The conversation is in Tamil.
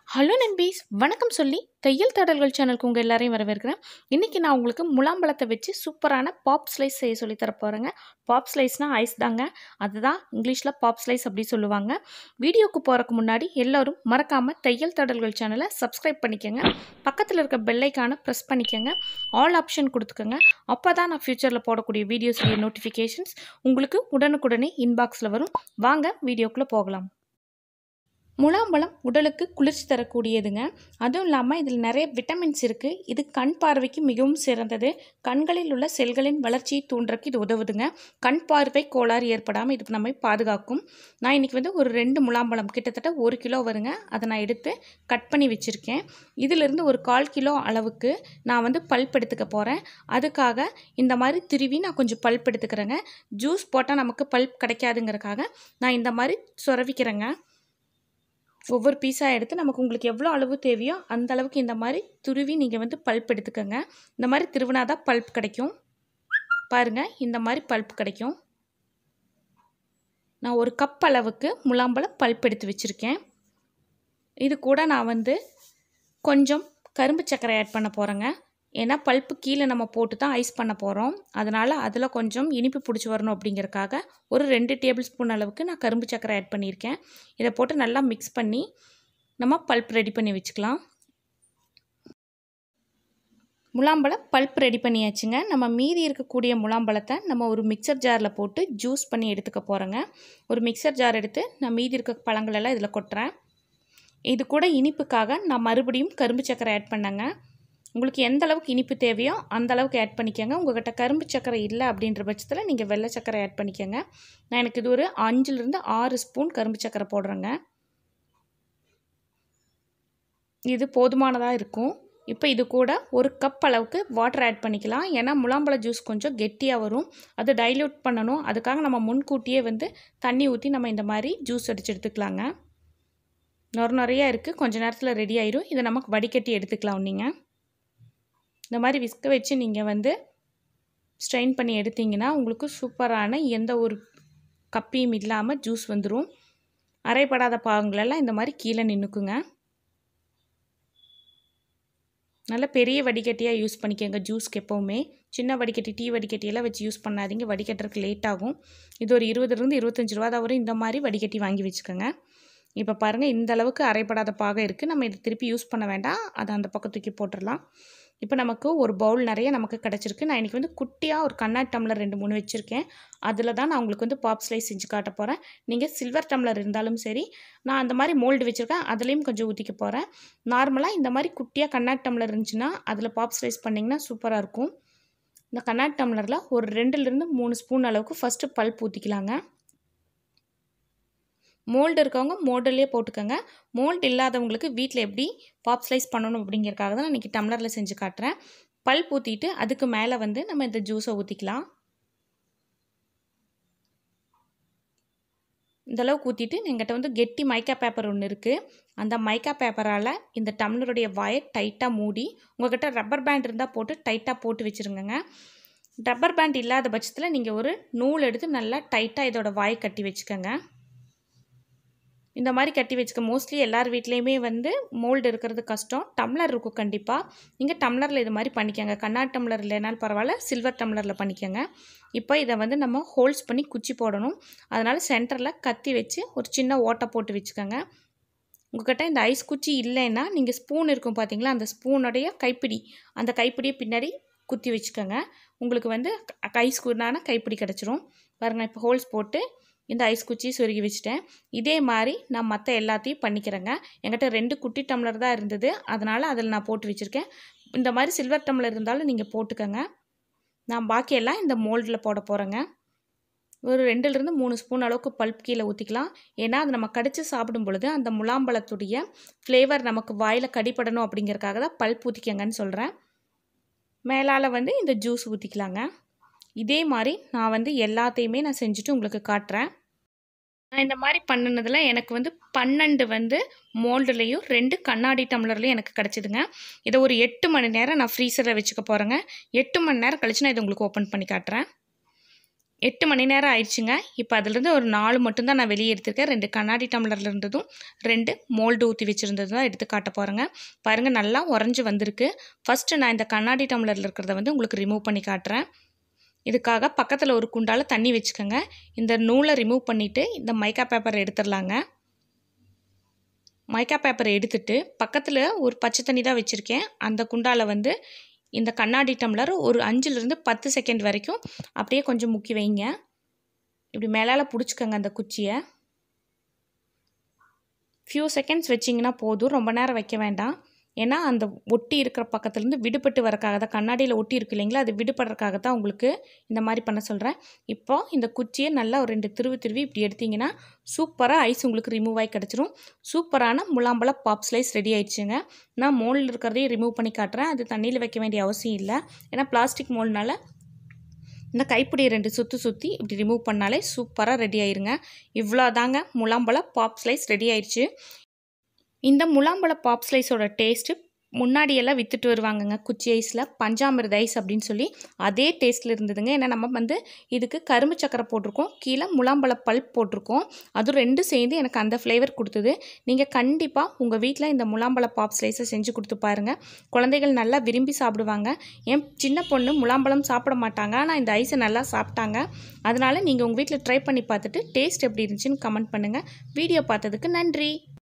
ஹலோ நண்பீஸ் வணக்கம் சொல்லி தையல் தடல்கள் சேனலுக்கு உங்கள் எல்லாரையும் வரவேற்கிறேன் இன்றைக்கி நான் உங்களுக்கு முலாம்பழத்தை வச்சு சூப்பரான பாப் ஸ்லைஸ் செய்ய சொல்லி தர போகிறேங்க பாப் ஸ்லைஸ்னால் ஐஸ் தாங்க அதுதான் இங்கிலீஷில் பாப் ஸ்லைஸ் அப்படி சொல்லுவாங்க வீடியோக்கு போகிறக்கு முன்னாடி எல்லோரும் மறக்காமல் தையல் தடல்கள் சேனலை சப்ஸ்கிரைப் பண்ணிக்கோங்க பக்கத்தில் இருக்க பெல்லைக்கான ப்ரெஸ் பண்ணிக்கோங்க ஆல் ஆப்ஷன் கொடுத்துக்கோங்க அப்போ தான் நான் ஃப்யூச்சரில் போடக்கூடிய வீடியோஸுடைய நோட்டிஃபிகேஷன்ஸ் உங்களுக்கு உடனுக்குடனே இன்பாக்ஸில் வரும் வாங்க வீடியோக்குள்ளே போகலாம் முலாம்பழம் உடலுக்கு குளிர்ச்சி தரக்கூடியதுங்க அதுவும் இல்லாமல் இதில் நிறைய விட்டமின்ஸ் இருக்குது இது கண் பார்வைக்கு மிகவும் சிறந்தது கண்களில் உள்ள செல்களின் வளர்ச்சியை தூண்டுறக்கு இது உதவுதுங்க கண் பார்வை கோளாறு ஏற்படாமல் இது நம்மை பாதுகாக்கும் நான் இன்றைக்கி வந்து ஒரு ரெண்டு முலாம்பழம் கிட்டத்தட்ட ஒரு கிலோ வருங்க அதை நான் எடுத்து கட் பண்ணி வச்சுருக்கேன் இதிலிருந்து ஒரு கால் கிலோ அளவுக்கு நான் வந்து பல்ப் எடுத்துக்க போகிறேன் அதுக்காக இந்த மாதிரி திருவி நான் கொஞ்சம் பல்ப் எடுத்துக்கிறேங்க ஜூஸ் போட்டால் நமக்கு பல்ப் கிடைக்காதுங்கிறக்காக நான் இந்த மாதிரி சொரவிக்கிறேங்க ஒவ்வொரு பீஸாக எடுத்து நமக்கு உங்களுக்கு எவ்வளோ அளவு தேவையோ அந்த அளவுக்கு இந்த மாதிரி துருவி நீங்கள் வந்து பல்ப் எடுத்துக்கோங்க இந்த மாதிரி திருவினா தான் பல்ப் கிடைக்கும் பாருங்கள் இந்த மாதிரி பல்ப் கிடைக்கும் நான் ஒரு கப் அளவுக்கு முலாம்பழம் பல்ப் எடுத்து வச்சுருக்கேன் இது கூட நான் வந்து கொஞ்சம் கரும்பு சர்க்கரை ஆட் பண்ண போகிறேங்க ஏன்னா பல்ப்பு கீழே நம்ம போட்டு தான் ஐஸ் பண்ண போகிறோம் அதனால் அதில் கொஞ்சம் இனிப்பு பிடிச்சி வரணும் அப்படிங்கிறக்காக ஒரு ரெண்டு டேபிள் ஸ்பூன் அளவுக்கு நான் கரும்பு சர்க்கரை ஆட் பண்ணியிருக்கேன் இதை போட்டு நல்லா மிக்ஸ் பண்ணி நம்ம பல்ப் ரெடி பண்ணி வச்சுக்கலாம் முலாம்பழம் பல்ப் ரெடி பண்ணியாச்சுங்க நம்ம மீதி இருக்கக்கூடிய முலாம்பழத்தை நம்ம ஒரு மிக்சர் ஜாரில் போட்டு ஜூஸ் பண்ணி எடுத்துக்க போகிறோங்க ஒரு மிக்சர் ஜார் எடுத்து நான் மீதி இருக்க பழங்களெல்லாம் இதில் கொட்டுறேன் இது கூட இனிப்புக்காக நான் மறுபடியும் கரும்பு சர்க்கரை ஆட் பண்ணேங்க உங்களுக்கு எந்த அளவுக்கு இனிப்பு தேவையோ அந்த அளவுக்கு ஆட் பண்ணிக்கோங்க உங்கள்கிட்ட கரும்பு சர்க்கரை இல்லை அப்படின்ற பட்சத்தில் நீங்கள் வெள்ளை சர்க்கரை ஆட் பண்ணிக்கோங்க நான் எனக்கு இது ஒரு அஞ்சுலேருந்து ஆறு ஸ்பூன் கரும்பு சர்க்கரை போடுறேங்க இது போதுமானதாக இருக்கும் இப்போ இது கூட ஒரு கப் அளவுக்கு வாட்டர் ஆட் பண்ணிக்கலாம் ஏன்னா முலாம்பழ ஜூஸ் கொஞ்சம் கெட்டியாக வரும் அது டைல்யூட் பண்ணணும் அதுக்காக நம்ம முன்கூட்டியே வந்து தண்ணி ஊற்றி நம்ம இந்த மாதிரி ஜூஸ் அடித்து எடுத்துக்கலாங்க நொறு நிறையா இருக்குது கொஞ்ச நேரத்தில் ரெடி ஆயிரும் இதை நமக்கு வடிகட்டி எடுத்துக்கலாம் நீங்கள் இந்த மாதிரி விஸ்க வச்சு நீங்கள் வந்து ஸ்ட்ரெயின் பண்ணி எடுத்திங்கன்னா உங்களுக்கு சூப்பரான எந்த ஒரு கப்பியும் இல்லாமல் ஜூஸ் வந்துடும் அரைப்படாத பாகங்களெல்லாம் இந்த மாதிரி கீழே நின்றுக்குங்க நல்ல பெரிய வடிகட்டியாக யூஸ் பண்ணிக்கோங்க ஜூஸ்க்கு எப்போவுமே சின்ன வடிகட்டி டீ வடிகட்டியெல்லாம் வச்சு யூஸ் பண்ணாதீங்க வடிகட்டுறதுக்கு லேட் ஆகும் இது ஒரு இருபதுலேருந்து இருபத்தஞ்சி ரூபா தான் வரும் இந்த மாதிரி வடிகட்டி வாங்கி வச்சுக்கோங்க இப்போ பாருங்கள் இந்த அளவுக்கு அரைப்படாத பாகம் இருக்குது நம்ம இதை திருப்பி யூஸ் பண்ண வேண்டாம் அதை அந்த பக்கம் தூக்கி போட்டுடலாம் இப்போ நமக்கு ஒரு பவுல் நிறைய நமக்கு கிடச்சிருக்கு நான் இன்றைக்கி வந்து குட்டியாக ஒரு கண்ணாடி டம்ளர் ரெண்டு மூணு வச்சுருக்கேன் அதில் தான் நான் உங்களுக்கு வந்து பாப் ஸ்லைஸ் செஞ்சு காட்ட போகிறேன் நீங்கள் சில்வர் டம்ளர் இருந்தாலும் சரி நான் அந்த மாதிரி மோல்டு வச்சுருக்கேன் அதுலேயும் கொஞ்சம் ஊற்றிக்க போகிறேன் நார்மலாக இந்த மாதிரி குட்டியாக கண்ணாடி டம்ளர் இருந்துச்சுன்னா அதில் பாப் ஸ்லைஸ் பண்ணிங்கன்னா சூப்பராக இருக்கும் இந்த கண்ணாடி டம்ளரில் ஒரு ரெண்டுலேருந்து மூணு ஸ்பூன் அளவுக்கு ஃபஸ்ட்டு பல்ப் ஊற்றிக்கலாங்க மோல்டு இருக்கவங்க மோல்டுலேயே போட்டுக்கோங்க மோல்டு இல்லாதவங்களுக்கு வீட்டில் எப்படி பாப் ஸ்லைஸ் பண்ணணும் அப்படிங்கிறக்காக தான் நான் இன்றைக்கி டம்ளரில் செஞ்சு காட்டுறேன் பல்ப் ஊற்றிட்டு அதுக்கு மேலே வந்து நம்ம இந்த ஜூஸை ஊற்றிக்கலாம் இந்தளவுக்கு ஊற்றிட்டு எங்கிட்ட வந்து கெட்டி மைக்கா பேப்பர் ஒன்று இருக்குது அந்த மைக்கா பேப்பரால் இந்த டம்ளருடைய வாயை டைட்டாக மூடி உங்கள்கிட்ட ரப்பர் பேண்ட் இருந்தால் போட்டு டைட்டாக போட்டு வச்சுருங்கங்க ரப்பர் பேண்ட் இல்லாத பட்சத்தில் நீங்கள் ஒரு நூல் எடுத்து நல்லா டைட்டாக இதோட வாயை கட்டி வச்சுக்கோங்க இந்த மாதிரி கட்டி வச்சுக்க மோஸ்ட்லி எல்லார் வீட்லேயுமே வந்து மோல்டு இருக்கிறது கஷ்டம் டம்ளர் இருக்கும் கண்டிப்பாக நீங்கள் டம்ளரில் இது மாதிரி பண்ணிக்கோங்க கண்ணாடி டம்ளர் இல்லைனாலும் பரவாயில்ல சில்வர் டம்ளரில் பண்ணிக்கோங்க இப்போ இதை வந்து நம்ம ஹோல்ஸ் பண்ணி குச்சி போடணும் அதனால் சென்டரில் கத்தி வச்சு ஒரு சின்ன ஓட்டை போட்டு வச்சுக்கோங்க உங்கள்கிட்ட இந்த ஐஸ் குச்சி இல்லைன்னா நீங்கள் ஸ்பூன் இருக்கும் பார்த்தீங்களா அந்த ஸ்பூனுடைய கைப்பிடி அந்த கைப்பிடியை பின்னாடி குத்தி வச்சுக்கோங்க உங்களுக்கு வந்து ஐஸ் குண்டான கைப்பிடி கிடச்சிரும் பாருங்கள் இப்போ ஹோல்ஸ் போட்டு இந்த ஐஸ் குச்சி சொருகி வச்சுட்டேன் இதே மாதிரி நான் மற்ற எல்லாத்தையும் பண்ணிக்கிறேங்க என்கிட்ட ரெண்டு குட்டி டம்ளர் தான் இருந்தது அதனால் அதில் நான் போட்டு வச்சுருக்கேன் இந்த மாதிரி சில்வர் டம்ளர் இருந்தாலும் நீங்கள் போட்டுக்கோங்க நான் பாக்கியெல்லாம் இந்த மோல்டில் போட போகிறேங்க ஒரு ரெண்டுலேருந்து மூணு ஸ்பூன் அளவுக்கு பல்ப் கீழே ஊற்றிக்கலாம் ஏன்னா அது நம்ம கடித்து சாப்பிடும் பொழுது அந்த முலாம்பழத்துடைய ஃப்ளேவர் நமக்கு வாயில் கடிப்படணும் அப்படிங்கிறக்காக தான் பல்ப் ஊற்றிக்கங்கன்னு சொல்கிறேன் மேலால் வந்து இந்த ஜூஸ் ஊற்றிக்கலாங்க இதே மாதிரி நான் வந்து எல்லாத்தையுமே நான் செஞ்சுட்டு உங்களுக்கு காட்டுறேன் நான் இந்த மாதிரி பண்ணினதில் எனக்கு வந்து பன்னெண்டு வந்து மோல்டுலேயும் ரெண்டு கண்ணாடி டம்ளர்லேயும் எனக்கு கிடச்சிதுங்க இதை ஒரு எட்டு மணி நேரம் நான் ஃப்ரீசரில் வச்சுக்க போகிறேங்க எட்டு மணி நேரம் கழிச்சு நான் இதை உங்களுக்கு ஓப்பன் பண்ணி காட்டுறேன் எட்டு மணி நேரம் ஆயிடுச்சுங்க இப்போ அதுலேருந்து ஒரு நாலு மட்டும்தான் நான் வெளியே எடுத்திருக்கேன் ரெண்டு கண்ணாடி டம்ளரில் இருந்ததும் ரெண்டு மோல்டு ஊற்றி வச்சுருந்ததும் தான் எடுத்து காட்ட போகிறேங்க பாருங்கள் நல்லா உறைஞ்சி வந்திருக்கு ஃபஸ்ட்டு நான் இந்த கண்ணாடி டம்ளரில் இருக்கிறத வந்து உங்களுக்கு ரிமூவ் பண்ணி காட்டுறேன் இதுக்காக பக்கத்தில் ஒரு குண்டால் தண்ணி வச்சுக்கோங்க இந்த நூலை ரிமூவ் பண்ணிவிட்டு இந்த மைக்கா பேப்பரை எடுத்துடலாங்க மைக்கா பேப்பரை எடுத்துட்டு பக்கத்தில் ஒரு பச்சை தண்ணி தான் வச்சுருக்கேன் அந்த குண்டால் வந்து இந்த கண்ணாடி டம்ளர் ஒரு அஞ்சுலேருந்து பத்து செகண்ட் வரைக்கும் அப்படியே கொஞ்சம் முக்கி வைங்க இப்படி மேலால் பிடிச்சிக்கோங்க அந்த குச்சியை ஃபியூ செகண்ட்ஸ் வச்சிங்கன்னா போதும் ரொம்ப நேரம் வைக்க வேண்டாம் ஏன்னா அந்த ஒட்டி இருக்கிற பக்கத்துலேருந்து விடுபட்டு வரக்காக தான் கண்ணாடியில் ஒட்டி இருக்கு இல்லைங்களா அது விடுபடுறதுக்காக தான் உங்களுக்கு இந்த மாதிரி பண்ண சொல்கிறேன் இப்போ இந்த குச்சியை நல்லா ஒரு ரெண்டு திருவி திருவி இப்படி எடுத்திங்கன்னா சூப்பராக ஐஸ் உங்களுக்கு ரிமூவ் ஆகி கிடச்சிரும் சூப்பரான முலாம்பழ பாப் ஸ்லைஸ் ரெடி ஆயிடுச்சுங்க நான் மோல்டில் இருக்கிறதையும் ரிமூவ் பண்ணி காட்டுறேன் அது தண்ணியில் வைக்க வேண்டிய அவசியம் இல்லை ஏன்னா பிளாஸ்டிக் மோல்னால இந்த கைப்பிடியை ரெண்டு சுற்றி சுற்றி இப்படி ரிமூவ் பண்ணாலே சூப்பராக ரெடி ஆயிருங்க இவ்வளோ தாங்க முலாம்பழ பாப் ஸ்லைஸ் ரெடி ஆயிடுச்சு இந்த முலாம்பழ பாப் ஸ்லைஸோட டேஸ்ட்டு முன்னாடியெல்லாம் விற்றுட்டு வருவாங்கங்க குச்சி ஐஸில் பஞ்சாமிர்த ஐஸ் அப்படின்னு சொல்லி அதே டேஸ்ட்டில் இருந்ததுங்க ஏன்னா நம்ம வந்து இதுக்கு கரும்பு சக்கரை போட்டிருக்கோம் கீழே முலாம்பழ பல்ப் போட்டிருக்கோம் அதுவும் ரெண்டும் சேர்ந்து எனக்கு அந்த ஃப்ளேவர் கொடுத்தது நீங்கள் கண்டிப்பாக உங்கள் வீட்டில் இந்த முலாம்பழ பாப் ஸ்லைஸை செஞ்சு கொடுத்து பாருங்கள் குழந்தைகள் நல்லா விரும்பி சாப்பிடுவாங்க என் சின்ன பொண்ணு முலாம்பழம் சாப்பிட மாட்டாங்க ஆனால் இந்த ஐஸை நல்லா சாப்பிட்டாங்க அதனால் நீங்கள் உங்கள் வீட்டில் ட்ரை பண்ணி பார்த்துட்டு டேஸ்ட் எப்படி இருந்துச்சுன்னு கமெண்ட் பண்ணுங்கள் வீடியோ பார்த்ததுக்கு நன்றி